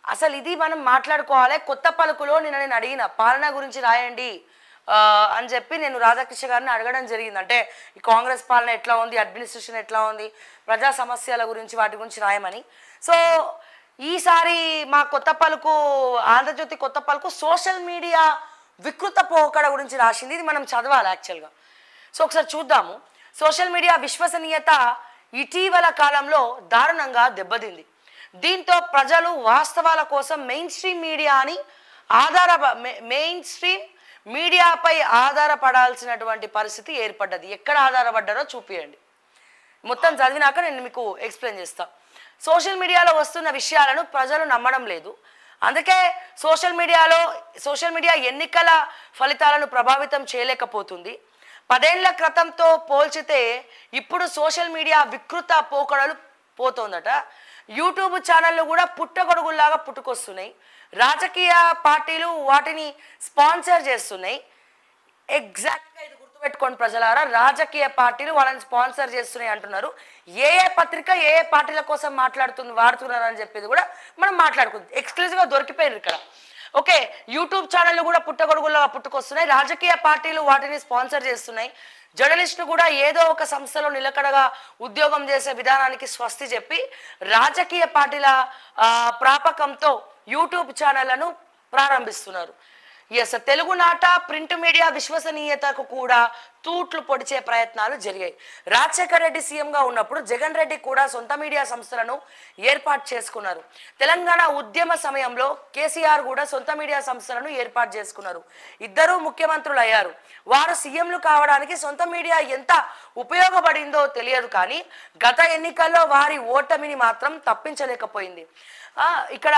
అసలు ఇది మనం మాట్లాడుకోవాలి కొత్త పలుకులో నిన్న నేను అడిగిన పాలన గురించి రాయండి ఆ, అని చెప్పి నేను రాధాకృష్ణ గారిని అడగడం జరిగింది అంటే ఈ కాంగ్రెస్ పాలన ఎట్లా ఉంది అడ్మినిస్ట్రేషన్ ఎట్లా ఉంది ప్రజా సమస్యల గురించి వాటి గురించి రాయమని సో ఈసారి మా కొత్త పలుకు ఆంధ్రజ్యోతి కొత్త పలుకు సోషల్ మీడియా వికృత పోకడ గురించి రాసింది ఇది మనం చదవాలి యాక్చువల్గా సో ఒకసారి చూద్దాము సోషల్ మీడియా విశ్వసనీయత ఇటీవల కాలంలో దారుణంగా దెబ్బతింది దీంతో ప్రజలు వాస్తవాల కోసం మెయిన్ స్ట్రీమ్ మీడియాని ఆధార మెయిన్ స్ట్రీమ్ మీడియాపై ఆధారపడాల్సినటువంటి పరిస్థితి ఏర్పడ్డది ఎక్కడ ఆధారపడ్డారో చూపియండి మొత్తం చదివినాక నేను మీకు ఎక్స్ప్లెయిన్ చేస్తా సోషల్ మీడియాలో వస్తున్న విషయాలను ప్రజలు నమ్మడం లేదు అందుకే సోషల్ మీడియాలో సోషల్ మీడియా ఎన్నికల ఫలితాలను ప్రభావితం చేయలేకపోతుంది పదేళ్ల క్రితంతో పోల్చితే ఇప్పుడు సోషల్ మీడియా వికృత పోకడలు పోతోందట యూట్యూబ్ ఛానళ్ళు కూడా పుట్టగొడుగుల్లాగా పుట్టుకొస్తున్నాయి రాజకీయ పార్టీలు వాటిని స్పాన్సర్ చేస్తున్నాయి ఎగ్జాక్ట్గా ఇది గుర్తుపెట్టుకోండి ప్రజలారా రాజకీయ పార్టీలు వాళ్ళని స్పాన్సర్ చేస్తున్నాయి అంటున్నారు ఏ ఏ పత్రిక ఏ ఏ పార్టీల కోసం మాట్లాడుతుంది వాడుతున్నారు అని చెప్పేది కూడా మనం మాట్లాడుకుందాం ఎక్స్క్లూజివ్గా దొరికిపోయారు ఇక్కడ ఓకే యూట్యూబ్ ఛానళ్ళు కూడా పుట్టగొడుగుల్లో పుట్టుకొస్తున్నాయి రాజకీయ పార్టీలు వాటిని స్పాన్సర్ చేస్తున్నాయి జర్నలిస్టులు కూడా ఏదో ఒక సంస్థలో నిలకడగా ఉద్యోగం చేసే విధానానికి స్వస్తి చెప్పి రాజకీయ పార్టీల ఆ, ప్రాపకంతో యూట్యూబ్ ఛానళ్లను ప్రారంభిస్తున్నారు ఎస్ తెలుగు నాట ప్రింట్ మీడియా విశ్వసనీయతకు కూడా తూట్లు పొడిచే ప్రయత్నాలు జరిగాయి రాజశేఖర రెడ్డి సీఎంగా ఉన్నప్పుడు జగన్ రెడ్డి కూడా సొంత మీడియా సంస్థలను ఏర్పాటు చేసుకున్నారు తెలంగాణ ఉద్యమ సమయంలో కేసీఆర్ కూడా సొంత మీడియా సంస్థలను ఏర్పాటు చేసుకున్నారు ఇద్దరూ ముఖ్యమంత్రులు అయ్యారు వారు సీఎంలు కావడానికి సొంత మీడియా ఎంత ఉపయోగపడిందో తెలియదు కానీ గత ఎన్నికల్లో వారి ఓటమిని మాత్రం తప్పించలేకపోయింది ఆ, ఇక్కడ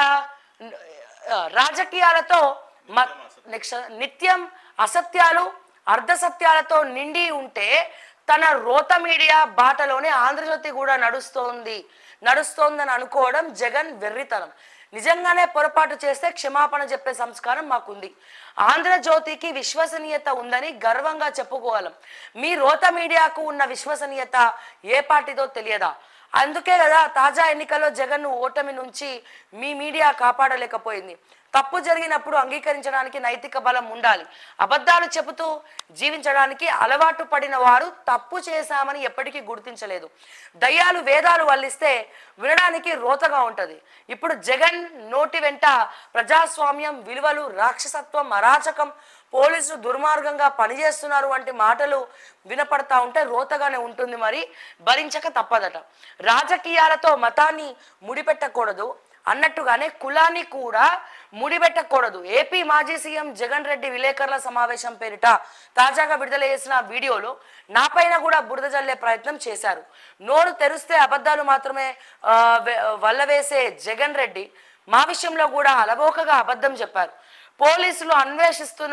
ఆ, రాజకీయాలతో మ- నెక్స్ట్ నిత్యం అసత్యాలు అర్ధసత్యాలతో నిండి ఉంటే తన రోత మీడియా బాటలోనే ఆంధ్రజ్యోతి కూడా నడుస్తోంది నడుస్తోందని అనుకోవడం జగన్ వెర్రితనం నిజంగానే పొరపాటు చేస్తే క్షమాపణ చెప్పే సంస్కారం మాకుంది ఆంధ్రజ్యోతికి విశ్వసనీయత ఉందని గర్వంగా చెప్పుకోగలం మీ రోత మీడియాకు ఉన్న విశ్వసనీయత ఏ పార్టీదో తెలియదా అందుకే కదా తాజా ఎన్నికల్లో జగన్ ఓటమి నుంచి మీ మీడియా కాపాడలేకపోయింది తప్పు జరిగినప్పుడు అంగీకరించడానికి నైతిక బలం ఉండాలి అబద్ధాలు చెబుతూ జీవించడానికి అలవాటు పడిన వారు తప్పు చేశామని ఎప్పటికీ గుర్తించలేదు దయ్యాలు వేదాలు వల్లిస్తే వినడానికి రోతగా ఉంటది ఇప్పుడు జగన్ నోటి వెంట ప్రజాస్వామ్యం విలువలు రాక్షసత్వం అరాచకం పోలీసులు దుర్మార్గంగా పనిచేస్తున్నారు వంటి మాటలు వినపడతా ఉంటే రోతగానే ఉంటుంది మరి భరించక తప్పదట రాజకీయాలతో మతాన్ని ముడిపెట్టకూడదు అన్నట్టుగానే కులాన్ని కూడా ముడిపెట్టకూడదు ఏపీ మాజీ సీఎం జగన్ రెడ్డి విలేకరుల సమావేశం పేరిట తాజాగా విడుదల చేసిన వీడియోలో నాపైన కూడా బురద జల్లే ప్రయత్నం చేశారు నోరు తెరిస్తే అబద్ధాలు మాత్రమే ఆ, వె- వల్లవేసే జగన్ రెడ్డి మా విషయంలో కూడా అలవోకగా అబద్ధం చెప్పారు పోలీసులు అన్వేషిస్తున్న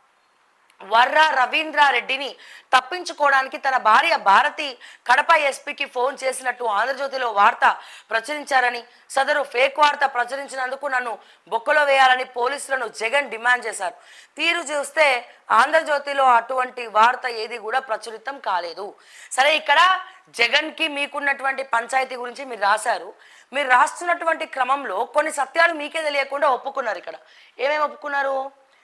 వర్రా రవీంద్రారెడ్డిని తప్పించుకోవడానికి తన భార్య భారతి కడప ఎస్పీకి ఫోన్ చేసినట్టు ఆంధ్రజ్యోతిలో వార్త ప్రచురించారని సదరు ఫేక్ వార్త ప్రచురించినందుకు నన్ను బొక్కలో వేయాలని పోలీసులను జగన్ డిమాండ్ చేశారు తీరు చూస్తే ఆంధ్రజ్యోతిలో అటువంటి వార్త ఏది కూడా ప్రచురితం కాలేదు సరే ఇక్కడ జగన్కి మీకున్నటువంటి పంచాయతీ గురించి మీరు రాశారు మీరు రాస్తున్నటువంటి క్రమంలో కొన్ని సత్యాలు మీకే తెలియకుండా ఒప్పుకున్నారు ఇక్కడ ఏమేమి ఒప్పుకున్నారు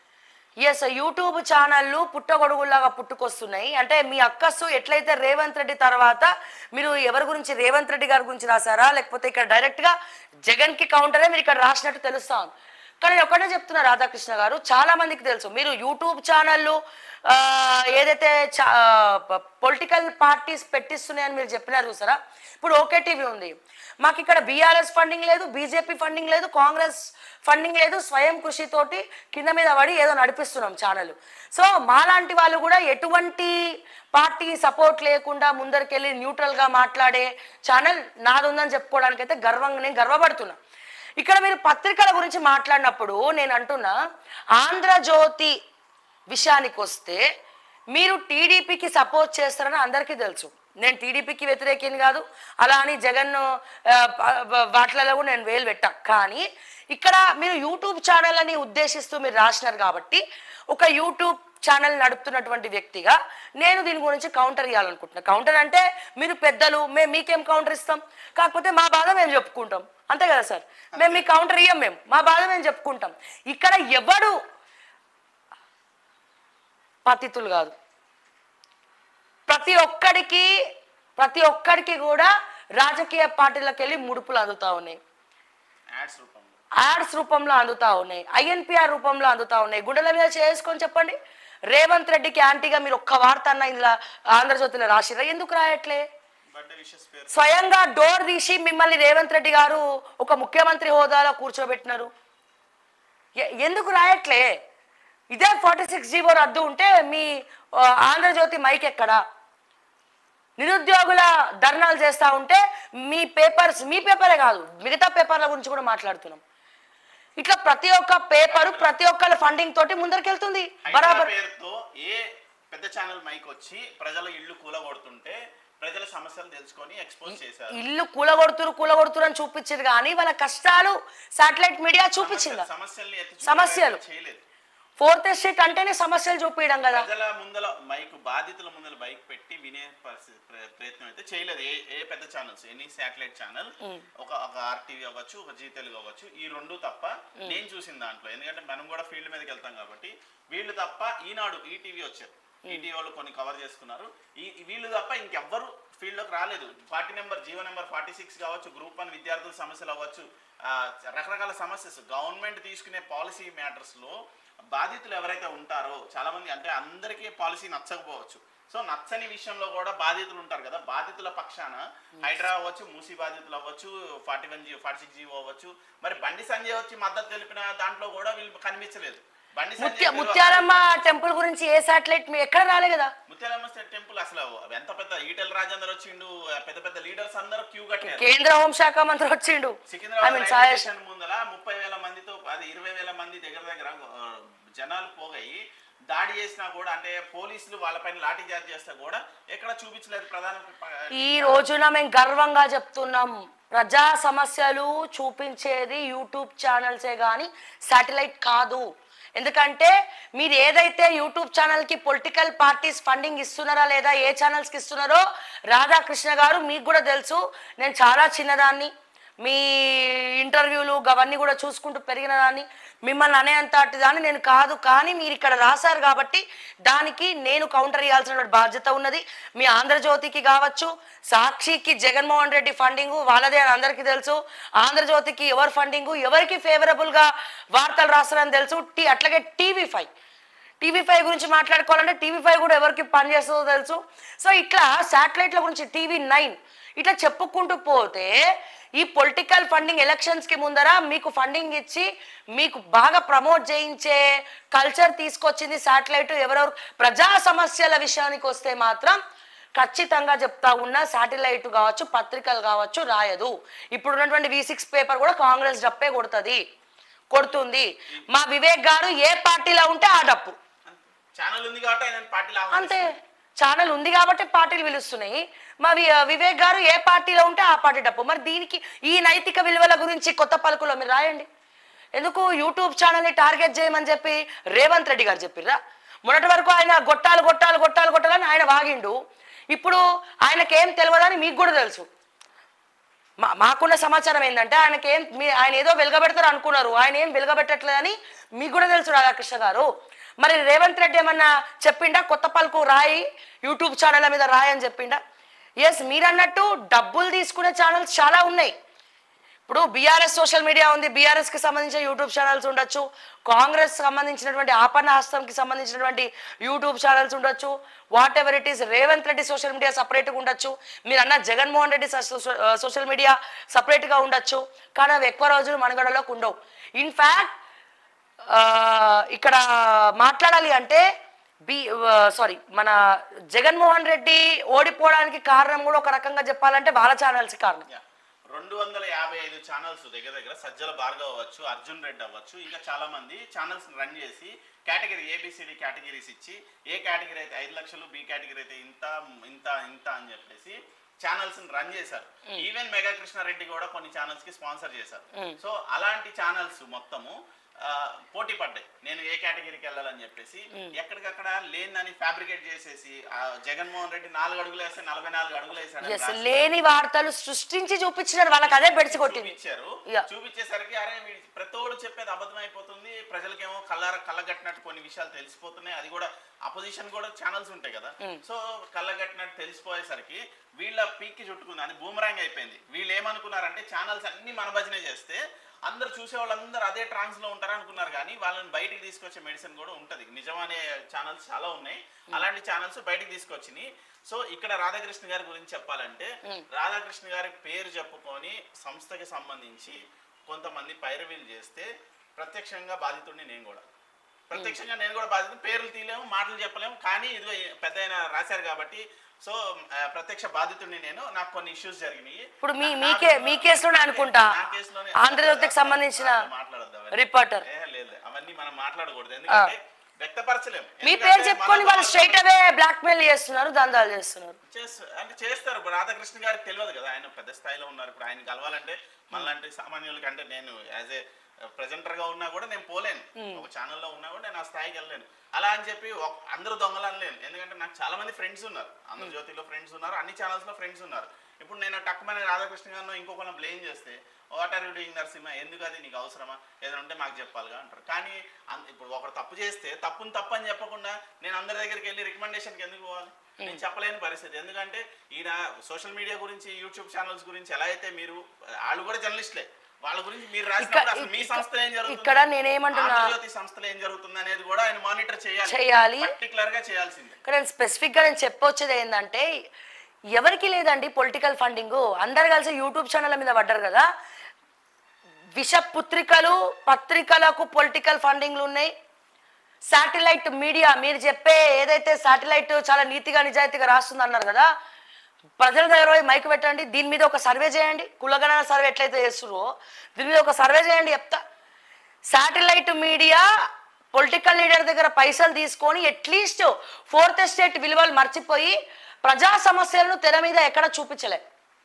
ఎస్ యూట్యూబ్ ఛానళ్ళు పుట్టగొడుగుల్లాగా పుట్టుకొస్తున్నాయి అంటే మీ అక్కస్సు ఎట్లయితే రేవంత్ రెడ్డి తర్వాత మీరు ఎవరి గురించి రేవంత్ రెడ్డి గారి గురించి రాశారా లేకపోతే ఇక్కడ డైరెక్ట్గా జగన్కి కౌంటరే మీరు ఇక్కడ రాసినట్టు తెలుస్తాను కానీ నేను ఒకటే చెప్తున్నా రాధాకృష్ణ గారు చాలా మందికి తెలుసు మీరు యూట్యూబ్ ఛానళ్ళు ఆ, ఏదైతే పొలిటికల్ పార్టీస్ పెట్టిస్తున్నాయని మీరు చెప్పినారు చూసారా ఇప్పుడు ఓకే టీవీ ఉంది మాకు ఇక్కడ బీఆర్ఎస్ ఫండింగ్ లేదు బీజేపీ ఫండింగ్ లేదు కాంగ్రెస్ ఫండింగ్ లేదు స్వయం కృషితోటి కింద మీద పడి ఏదో నడిపిస్తున్నాం ఛానల్ సో మాలాంటి వాళ్ళు కూడా ఎటువంటి పార్టీ సపోర్ట్ లేకుండా ముందరికెళ్ళి న్యూట్రల్గా మాట్లాడే ఛానల్ నాది ఉందని చెప్పుకోవడానికి అయితే గర్వంగా నేను గర్వపడుతున్నా ఇక్కడ మీరు పత్రికల గురించి మాట్లాడినప్పుడు నేను అంటున్నా ఆంధ్రజ్యోతి విషయానికి వస్తే మీరు టీడీపీకి సపోర్ట్ చేస్తారని అందరికీ తెలుసు నేను టీడీపీకి వ్యతిరేకిని కాదు అలా అని జగన్ ఆ, ప- వాటిలలో కూడా నేను వేలు పెట్టా కానీ ఇక్కడ మీరు యూట్యూబ్ ఛానల్ అని ఉద్దేశిస్తూ మీరు రాసినారు కాబట్టి ఒక యూట్యూబ్ ఛానల్ నడుపుతున్నటువంటి వ్యక్తిగా నేను దీని గురించి కౌంటర్ ఇవ్వాలనుకుంటున్నా కౌంటర్ అంటే మీరు పెద్దలు మేము మీకేం కౌంటర్ ఇస్తాం కాకపోతే మా బాధ మేము చెప్పుకుంటాం అంతే కదా సార్ మేము మీ కౌంటర్ ఇయ్యం మేము మా బాధ మేము చెప్పుకుంటాం ఇక్కడ ఎవడు పతితులు కాదు ప్రతి ఒక్కడికి ప్రతి ఒక్కడికి కూడా రాజకీయ పార్టీలకు వెళ్ళి ముడుపులు అందుతా ఉన్నాయి యాడ్స్ రూపంలో యాడ్స్ రూపంలో అందుతా ఉన్నాయి ఐఎన్పిఆర్ రూపంలో అందుతా ఉన్నాయి గుండెల మీద చేసుకొని చెప్పండి రేవంత్ రెడ్డికి యాంటీగా మీరు ఒక్క వార్త అన్న ఇందులో ఆంధ్రజ్యోతిలో రాసిరా ఎందుకు రాయట్లే బర్త్డే విషెస్ పేరు స్వయంగా డోర్ తీసి మిమ్మల్ని రేవంత్ రెడ్డి గారు ఒక ముఖ్యమంత్రి హోదాలో కూర్చోబెట్టినారు ఎ- ఎందుకు రాయట్లే ఇదే ఫార్టీ సిక్స్ జీవో రద్దు ఉంటే మీ ఆ, ఆంధ్రజ్యోతి మైక్ ఎక్కడా నిరుద్యోగుల ధర్నాలు చేస్తా ఉంటే మీ పేపర్స్ మీ పేపరే కాదు మిగతా పేపర్ల గురించి కూడా మాట్లాడుతున్నాం ఇట్లా ప్రతి ఒక్క పేపర్ ప్రతి ఒక్కళ్ళ ఫండింగ్ తోటి ముందరికెళ్తుంది హైడ్రా బరాబర్ పేరుతో ఏ పెద్ద ఛానల్ మైక్ వచ్చి ప్రజల ఇల్లు కూలగొడుతుంటే ప్రజల సమస్యలు తెలుసుకొని ఎక్స్పోజ్ చేశారు ఇల్లు కూలగొడుతురు కూలగొడుతురు అని చూపించింది కానీ వాళ్ళ కష్టాలు సాటిలైట్ మీడియా చూపించిందా సమస్యల్ని ఎత్తి చూపే సమస్యలు. ప్రయత్నం చేయలేదు ఫోర్త్ ఎస్టేట్ అంటేనే సమస్యలు చూపించడం కదా ప్రజల ముందల మైక్ బాధితుల ముందల బైక్ పెట్టి వినే పరిస్థితి ప్ర- ప్రయత్నం అయితే చేయలేదు ఏ ఏ పెద్ద ఛానల్స్ ఎనీ శాటిలైట్ ఛానల్ ఒక ఒక ఆర్టీవీ అవ్వచ్చు ఒక జీ తెలుగు అవ్వచ్చు ఈ రెండు తప్ప నేను చూసిన దాంట్లో ఎందుకంటే మనం కూడా ఫీల్డ్ మీదకి వెళ్తాం కాబట్టి వీళ్ళు తప్ప ఈనాడు ఈటీవీ వచ్చారు ఈటీవీ వాళ్ళు కొన్ని కవర్ చేసుకున్నారు ఈ ఈ వీళ్ళు తప్ప ఇంకెవ్వరు ఫీల్డ్ లోకి రాలేదు party number GO number forty six కావచ్చు గ్రూప్ వన్ విద్యార్థుల సమస్యలు అవ్వచ్చు ఆ, రకరకాల సమస్యస్ గవర్నమెంట్ తీసుకునే పాలసీ మ్యాటర్స్ లో బాధితులు ఎవరైతే ఉంటారో చాలా మంది అంటే అందరికీ పాలసీ నచ్చకపోవచ్చు సో నచ్చని విషయంలో కూడా బాధితులు ఉంటారు కదా బాధితుల పక్షాన హైడ్రా అవ్వచ్చు మూసీ బాధితులు అవ్వచ్చు forty one G forty six GO అవ్వచ్చు మరి బండి సంజయ్ వచ్చి మద్దతు తెలిపిన దాంట్లో కూడా వీళ్ళు కనిపించలేదు బండి ముత్య సంజయ్ పేరు- ముత్యాలమ్మ టెంపుల్ గురించి ఏ సాటిలైట్ మీ ఎక్కడ రాలే కదా ముత్యాలమ్మ స్టేట్ టెంపుల్ అసలు ఎంత పెద్ద ఈటెల్ రాజేందర్ వచ్చిండు పెద్ద పెద్ద లీడర్స్ అందరూ క్యూ కట్టారు కేంద్ర హోంశాఖ మంత్రి వచ్చిండు ఐ సికింద్రాబాద్ మీన్ రైల్వే సాయేష్ స్టేషన్ ముందల ముప్పై వేల మందితో అది ఇరవై వేల మంది దగ్గర దగ్గర ఆ, జనాలు పోగయి దాడి చేసినా కూడా అంటే పోలీసులు వాళ్ళపైన లాఠీ చార్జ్ చేస్తే కూడా ఎక్కడ చూపించలేదు ప్రధాన ప- ఈ రోజున మేము గర్వంగా చెప్తున్నాం ప్రజా సమస్యలు చూపించేది యూట్యూబ్ ఛానల్సే కానీ శాటిలైట్ కాదు ఎందుకంటే మీరు ఏదైతే యూట్యూబ్ ఛానల్కి పొలిటికల్ పార్టీస్ ఫండింగ్ ఇస్తున్నారా లేదా ఏ ఛానల్స్కి ఇస్తున్నారో రాధాకృష్ణ గారు మీకు కూడా తెలుసు నేను చాలా చిన్నదాన్ని మీ ఇంటర్వ్యూలు అవన్నీ కూడా చూసుకుంటూ పెరిగిన దాన్ని మిమ్మల్ని అనేంత దాన్ని నేను కాదు కానీ మీరు ఇక్కడ రాశారు కాబట్టి దానికి నేను కౌంటర్ ఇవ్వాల్సిన బాధ్యత ఉన్నది మీ ఆంధ్రజ్యోతికి కావచ్చు సాక్షికి జగన్మోహన్ రెడ్డి ఫండింగ్ వాళ్ళదే అని అందరికీ తెలుసు ఆంధ్రజ్యోతికి ఎవరు ఫండింగ్ ఎవరికి ఫేవరబుల్గా వార్తలు రాస్తారని తెలుసు టీ అట్లాగే టీవీ ఫైవ్ టీవీ ఫైవ్ గురించి మాట్లాడుకోవాలంటే టీవీ ఫైవ్ కూడా ఎవరికి పనిచేస్తుందో తెలుసు సో ఇట్లా శాటిలైట్ల గురించి టీవీ నైన్ ఇట్లా చెప్పుకుంటూ పోతే ఈ పొలిటికల్ ఫండింగ్ ఎలక్షన్స్కి ముందర మీకు ఫండింగ్ ఇచ్చి మీకు బాగా ప్రమోట్ చేయించే కల్చర్ తీసుకొచ్చింది శాటిలైట్ ఎవరెవరు ప్రజా సమస్యల విషయానికి వస్తే మాత్రం ఖచ్చితంగా చెప్తా ఉన్నా శాటిలైట్ కావచ్చు పత్రికలు కావచ్చు రాయదు ఇప్పుడు ఉన్నటువంటి వి సిక్స్ పేపర్ కూడా కాంగ్రెస్ డప్పే కొడుతుంది కొడుతుంది మా వివేక్ గారు ఏ పార్టీలో ఉంటే ఆ డప్పు ఛానల్ ఉంది కాబట్టి ఆయన పార్టీలో అంతే ఛానల్ ఉంది కాబట్టి పార్టీలు పిలుస్తున్నాయి మా వి- వివేక్ గారు ఏ పార్టీలో ఉంటే ఆ పార్టీ డప్పు మరి దీనికి ఈ నైతిక విలువల గురించి కొత్త పలుకులో మీరు రాయండి ఎందుకు యూట్యూబ్ ఛానల్ని టార్గెట్ చేయమని చెప్పి రేవంత్ రెడ్డి గారు చెప్పిర్రా మొన్నటి వరకు ఆయన గొట్టాలు గొట్టాలు గొట్టాలు గొట్టాలని ఆయన వాగిండు ఇప్పుడు ఆయనకేం తెలియదని మీకు కూడా తెలుసు మా మాకున్న సమాచారం ఏంటంటే ఆయనకి ఏం మీ ఆయన ఏదో వెలగబెడతారు అనుకున్నారు ఆయన ఏం వెలగబెట్టట్లేదని మీకు కూడా తెలుసు రాధాకృష్ణ గారు మరి రేవంత్ రెడ్డి ఏమన్నా చెప్పిండా కొత్త పలుకు రాయి యూట్యూబ్ ఛానళ్ళ మీద రాయి అని చెప్పిండా ఎస్ మీరన్నట్టు డబ్బులు తీసుకునే ఛానల్స్ చాలా ఉన్నాయి ఇప్పుడు బీఆర్ఎస్ సోషల్ మీడియా ఉంది బీఆర్ఎస్ కి సంబంధించిన యూట్యూబ్ ఛానల్స్ ఉండొచ్చు కాంగ్రెస్ సంబంధించినటువంటి ఆపన్న హస్తంకి సంబంధించినటువంటి యూట్యూబ్ ఛానల్స్ ఉండొచ్చు whatever it is Revanth Reddy social media సపరేట్గా ఉండొచ్చు మీరు అన్న జగన్మోహన్ రెడ్డి సోషల్ మీడియా సపరేట్గా ఉండొచ్చు కానీ అవి ఎక్కువ రోజులు మనుగడలోకి ఉండవు ఇన్ఫ్యాక్ట్ ఇక్కడ మాట్లాడాలి అంటే బి సారీ మన జగన్మోహన్ రెడ్డి ఓడిపోవడానికి కారణం కూడా ఒక రకంగా చెప్పాలంటే వాళ్ళ ఛానల్స్ కారణం యా. రెండు వందల యాభై ఐదు ఛానల్స్ దగ్గర దగ్గర సజ్జల భార్గవ్ అవ్వచ్చు అర్జున్ రెడ్డి అవ్వచ్చు ఇంకా చాలా మంది ఛానల్స్ రన్ చేసి కేటగిరీ ఏబిసిడి కేటగిరీస్ ఇచ్చి ఏ కేటగిరీ అయితే ఐదు లక్షలు బి కేటగిరీ అయితే ఇంత ఇంత ఇంత అని చెప్పేసి ఛానల్స్ రన్ చేశారు ఈవెన్ మెగా కృష్ణారెడ్డి కూడా కొన్ని ఛానల్స్ కి స్పాన్సర్ చేశారు సో అలాంటి ఛానల్స్ మొత్తము ఆ, పోటీ పడ్డాయి నేను ఏ కేటగిరీకి వెళ్ళాలని చెప్పేసి ఎక్కడికక్కడ లేదని ఫ్యాబ్రికేట్ చేసేసి ఆ జగన్మోహన్ రెడ్డి నాలుగు అడుగులు వేస్తే నలభై నాలుగు అడుగులు వేసాడు ఎస్ లేని వార్తలు సృష్టించి చూపించినారు వాళ్ళకి అదే బెడిసి కొట్టింది చూపించారు Yeah. చూపించేసరికి అరే వీడి ప్రతోడు చెప్పేది అబద్ధం అయిపోతుంది ప్రజలకేమో కళ్ళార కళ్ళగట్టినట్టు కొన్ని విషయాలు తెలిసిపోతున్నాయి అది కూడా అపోజిషన్ కూడా ఛానల్స్ ఉంటాయి కదా సో కళ్ళగట్టినట్టు తెలిసిపోయేసరికి వీళ్ళ పీక్కి చుట్టుకుంది అది బూమరాంగ్ అయిపోయింది వీళ్ళు ఏమనుకున్నారంటే ఛానల్స్ అన్ని మన భజనే చేస్తే అందరు చూసే వాళ్ళందరూ అదే ట్రాన్స్ లో ఉంటారు అనుకున్నారు కానీ వాళ్ళని బయటికి తీసుకొచ్చే మెడిసిన్ కూడా ఉంటది నిజమనే ఛానల్స్ చాలా ఉన్నాయి అలాంటి ఛానల్స్ బయటికి తీసుకొచ్చినాయి సో ఇక్కడ రాధాకృష్ణ గారి గురించి చెప్పాలంటే రాధాకృష్ణ గారి పేరు చెప్పుకొని సంస్థకి సంబంధించి కొంతమంది పైరవీలు చేస్తే ప్రత్యక్షంగా బాధితుడిని నేను కూడా ప్రత్యక్షంగా నేను కూడా బాధిత పేర్లు తీయలేము మాటలు చెప్పలేము కానీ ఇదిగో ఈ పెద్ద ఆయన రాశారు కాబట్టి సో ఆ, ప్రత్యక్ష బాధితుడిని నేను నాకు కొన్ని ఇష్యూస్ జరిగినాయి ఇప్పుడు మీ నా- మీకే నాకు- మీ కేసులోనే అనుకుంటా నా కేసులోనే- ఆంధ్రజ్యోతికి సంబంధించిన మాట్లాడొద్దు అవన్నీ. రిపోర్టర్ ఏ, లేదు లేదు. అవన్నీ మనం మాట్లాడకూడదు ఎందుకంటే వ్యక్తపరచలేము మీ ఎందుకంటే పేరు చెప్పుకొని మన వాళ్ళు స్ట్రైట్ అవే బ్లాక్ మెయిల్ చేస్తున్నారు దందాలు చేస్తున్నారు చేస్తారు అంటే చేస్తారు ఇప్పుడు రాధాకృష్ణ గారికి తెలియదు కదా ఆయన పెద్ద స్థాయిలో ఉన్నారు ఇప్పుడు ఆయన కలవాలంటే మనలాంటి సామాన్యులకి అంటే నేను యాజ్ ఏ ప్రెజెంటర్ గా ఉన్నా కూడా నేను పోలేను ఒక ఛానల్లో ఉన్నా కూడా నేను ఆ స్థాయికి వెళ్ళలేను అలా అని చెప్పి ఒక- అందరూ దొంగలు అనలేను ఎందుకంటే నాకు చాలా మంది ఫ్రెండ్స్ ఉన్నారు ఆంధ్రజ్యోతిలో ఫ్రెండ్స్ ఉన్నారు అన్ని ఛానల్స్ లో ఫ్రెండ్స్ ఉన్నారు ఇప్పుడు నేను టక్కుమని రాధాకృష్ణ గారిని ఇంకొకరిని బ్లేమ్ చేస్తే what are you doing Narasimha ఎందుకు అది నీకు అవసరమా ఏదైనా ఉంటే మాకు చెప్పాలిగా అంటారు కానీ అన్- ఇప్పుడు ఒకరు తప్పు చేస్తే తప్పుని తప్పు అని చెప్పకుండా నేను అందరి దగ్గరికి వెళ్ళి రికమెండేషన్కి ఎందుకు పోవాలి నేను చెప్పలేని పరిస్థితి ఎందుకంటే ఈయన సోషల్ మీడియా గురించి యూట్యూబ్ ఛానల్స్ గురించి ఎలా అయితే మీరు వాళ్ళు కూడా జర్నలిస్టులే వాళ్ళ గురించి మీరు రాసినప్పుడు అసలు మీ సంస్థలో ఏం జరుగుతుంది ఇక్కడ నేనేమంటున్నా ఆంధ్రజ్యోతి సంస్థలో ఏం జరుగుతుంది అనేది కూడా ఆయన మానిటర్ చేయాలి చేయాలి. పర్టికులర్ గా చేయాల్సిందే ఇక్కడ నేను స్పెసిఫిక్గా నేను చెప్పొచ్చేది ఏంటంటే ఎవరికి లేదండి పొలిటికల్ ఫండింగ్ అందరు కలిసి యూట్యూబ్ ఛానళ్ళ మీద పడ్డారు కదా విష పుత్రికలు పత్రికలకు పొలిటికల్ ఫండింగ్లు ఉన్నాయి శాటిలైట్ మీడియా మీరు చెప్పే ఏదైతే శాటిలైట్ చాలా నీతిగా నిజాయితీగా రాస్తుంది అన్నారు కదా ప్రజల దగ్గర పోయి మైక్ పెట్టండి దీని మీద ఒక సర్వే చేయండి కులగణన సర్వే ఎట్లయితే చేస్తుర్రో దీని మీద ఒక సర్వే చేయండి చెప్తా శాటిలైట్ మీడియా పొలిటికల్ లీడర్ దగ్గర పైసలు తీసుకొని అట్లీస్ట్ ఫోర్త్ ఎస్టేట్ విలువలు మర్చిపోయి ప్రజా సమస్యలను తెర మీద ఎక్కడ చూపించలే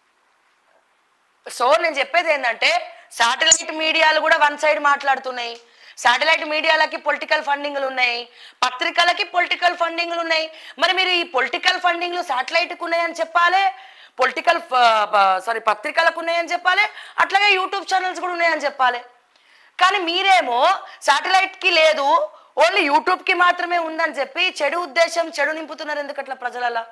సో నేను చెప్పేది ఏంటంటే శాటిలైట్ మీడియాలు కూడా వన్ సైడ్ మాట్లాడుతున్నాయి శాటిలైట్ మీడియాలకి పొలిటికల్ ఫండింగ్లు ఉన్నాయి పత్రికలకి పొలిటికల్ ఫండింగ్లు ఉన్నాయి మరి మీరు ఈ పొలిటికల్ ఫండింగ్లు శాటిలైట్కి ఉన్నాయని చెప్పాలి పొలిటికల్ సారీ పత్రికలకు ఉన్నాయని చెప్పాలి అట్లాగే యూట్యూబ్ ఛానల్స్ కూడా ఉన్నాయని చెప్పాలి కానీ మీరేమో శాటిలైట్కి లేదు ఓన్లీ యూట్యూబ్కి మాత్రమే ఉందని చెప్పి చెడు ఉద్దేశం చెడు నింపుతున్నారు ఎందుకు అట్లా ప్రజలలా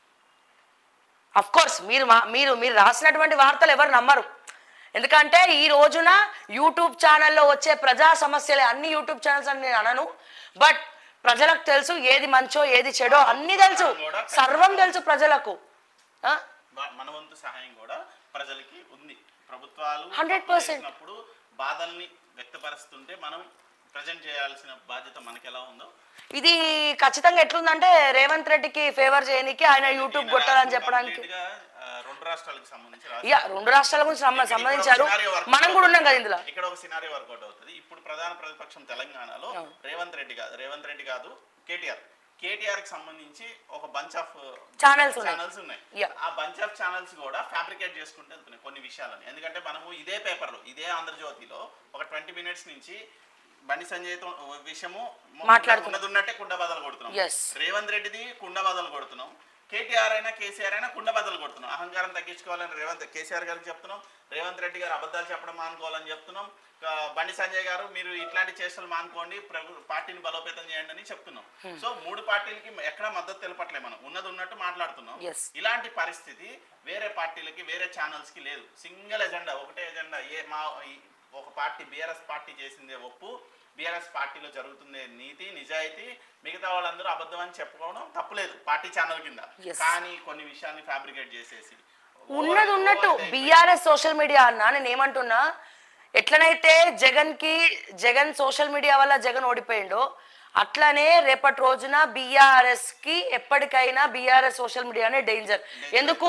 అఫ్ కోర్స్ మీరు మా- మీరు మీరు రాసినటువంటి వార్తలు ఎవరు నమ్మరు ఎందుకంటే ఈ రోజున యూట్యూబ్ ఛానల్లో వచ్చే ప్రజా సమస్యలే అన్ని యూట్యూబ్ ఛానల్స్ అని నేను అనను బట్ ప్రజలకు తెలుసు ఏది మంచో ఏది చెడో అన్ని తెలుసు సర్వం తెలుసు ప్రజలకు ఆ? బా- మన వంతు సహాయం కూడా ప్రజలకి ఉంది ప్రభుత్వాలు 100%. చేసినప్పుడు బాధల్ని వ్యక్తపరుస్తుంటే మనం ప్రజెంట్ చేయాల్సిన బాధ్యత మనకి ఎలా ఉందో ఇది ఖచ్చితంగా ఎట్లుందంటే రేవంత్ రెడ్డికి ఫేవర్ చేయడానికి ఆయన యూట్యూబ్ ఈయన కొట్టాలని రాసిన చెప్పడానికి complete గా, ఆ, రెండు రాష్ట్రాలకు సంబంధించి రాసిన- ఇక రెండు రాష్ట్రాల గురించి సంబ- ఇక్కడ ఒక సంబంధించారు scenario work మనం కూడా ఉన్నాం కదా ఇందులో ఇక్కడ ఒక సినారీ వర్కౌట్ అవుతుంది ఇప్పుడు ప్రధాన ప్రతిపక్షం తెలంగాణలో రేవంత్ రెడ్డి కాదు రేవంత్ రెడ్డి కాదు కేటీఆర్ కేటీఆర్ కి సంబంధించి ఒక బంచ్ ఆఫ్ ఛానల్స్ ఉన్నాయి ఛానల్స్ ఉన్నాయి Yeah. ఆ బంచ్ ఆఫ్ ఛానల్స్ కూడా ఫ్యాబ్రికేట్ చేసుకుంటూ వెళ్తున్నాయి కొన్ని విషయాలని ఎందుకంటే మనము ఇదే పేపర్లో ఇదే ఆంధ్రజ్యోతిలో ఒక ట్వంటీ మినిట్స్ నుంచి బండి సంజయ్ తో విషయము మాట్లాడుతున్నాం. ఉన్నది ఉన్నట్టే కుండ బదలు కొడుతున్నాం Yes. రేవంత్ రెడ్డిది కుండ బదలు కొడుతున్నాం కేటీఆర్ అయినా కేసీఆర్ అయినా కుండ బదలు కొడుతున్నాం అహంకారం తగ్గించుకోవాలని రేవంత్ కేసీఆర్ గారికి చెప్తున్నాం రేవంత్ రెడ్డి గారు అబద్ధాలు చెప్పడం మానుకోవాలని చెప్తున్నాం ఆ, బండి సంజయ్ గారు మీరు ఇట్లాంటి చేష్టలు మానుకోండి ప్రభు పార్టీని బలోపేతం చేయండి అని చెప్తున్నాం సో మూడు పార్టీలకి ఎక్కడ మద్దతు తెలపట్లే మనం ఉన్నది ఉన్నట్టు మాట్లాడుతున్నాం Yes. ఇలాంటి పరిస్థితి వేరే పార్టీలకి వేరే ఛానల్స్ కి లేదు సింగిల్ ఎజెండా ఒకటే ఎజెండా ఏ మా ఈ- ఒక పార్టీ బీఆర్ఎస్ పార్టీ చేసిందే ఒప్పు బీఆర్ఎస్ పార్టీలో జరుగుతుందే నీతి నిజాయితీ మిగతా వాళ్ళందరూ అబద్ధం అని చెప్పుకోవడం తప్పలేదు పార్టీ ఛానల్ కింద Yes. కానీ కొన్ని విషయాల్ని ఫ్యాబ్రికేట్ చేసేసి ఉన్నది ఉన్నట్టు over- బీఆర్ఎస్ సోషల్ మీడియా అన్నా నేను ఏమంటున్నా ఎట్లనైతే జగన్ కి జగన్ సోషల్ మీడియా వల్ల జగన్ ఓడిపోయిండో అట్లనే రేపటి రోజున బీఆర్ఎస్ కి ఎప్పటికైనా బీఆర్ఎస్ సోషల్ మీడియానే డేంజర్ ఎందుకు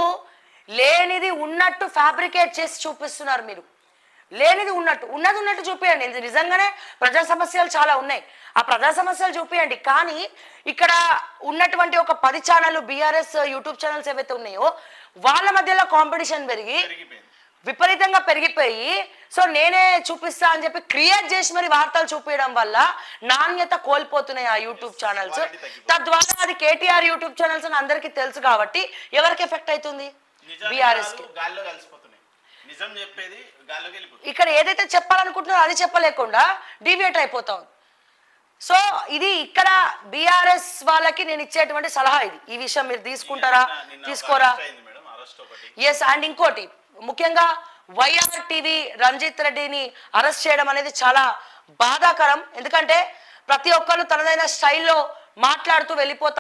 లేనిది ఉన్నట్టు ఫ్యాబ్రికేట్ చేసి చూపిస్తున్నారు మీరు లేనిది ఉన్నట్టు ఉన్నది ఉన్నట్టు చూపించండి ఇది నిజంగానే ప్రజా సమస్యలు చాలా ఉన్నాయి ఆ ప్రజా సమస్యలు చూపించండి కానీ ఇక్కడ ఉన్నటువంటి ఒక పది ఛానల్ బీఆర్ఎస్ యూట్యూబ్ ఛానల్స్ ఏవైతే ఉన్నాయో వాళ్ళ మధ్యలో కాంపిటీషన్ పెరిగి పెరిగిపోయింది విపరీతంగా పెరిగిపోయి సో నేనే చూపిస్తా అని చెప్పి క్రియేట్ చేసి మరి వార్తలు చూపించడం వల్ల నాణ్యత కోల్పోతున్నాయి ఆ యూట్యూబ్ ఛానల్స్ quality తగ్గిపోతుంది. తద్వారా అది కేటీఆర్ యూట్యూబ్ ఛానల్స్ అని అందరికీ తెలుసు కాబట్టి ఎవరికి ఎఫెక్ట్ అవుతుంది బీఆర్ఎస్ కి నిజాలు గాల్లో కలిసిపోతున్నాయి నిజం చెప్పేది గాల్లోకి వెళ్ళిపోతుంది ఇక్కడ ఏదైతే చెప్పాలనుకుంటున్నారో అది చెప్పలేకుండా డివియేట్ అయిపోతా ఉంది సో ఇది ఇక్కడ బీఆర్ఎస్ వాళ్ళకి నేను ఇచ్చేటువంటి సలహా ఇది ఈ విషయం మీరు తీసుకుంటారా నిన్న- నిన్న ఒక తీసుకోరా arrest అయింది మేడం అరెస్ట్ ఒకటి ఎస్ అండ్ ఇంకోటి ముఖ్యంగా వైఆర్ టీవీ రంజిత్ రెడ్డిని అరెస్ట్ చేయడం అనేది చాలా బాధాకరం ఎందుకంటే ప్రతి ఒక్కరు తనదైన స్టైల్లో మాట్లాడుతూ వెళ్ళిపోతారు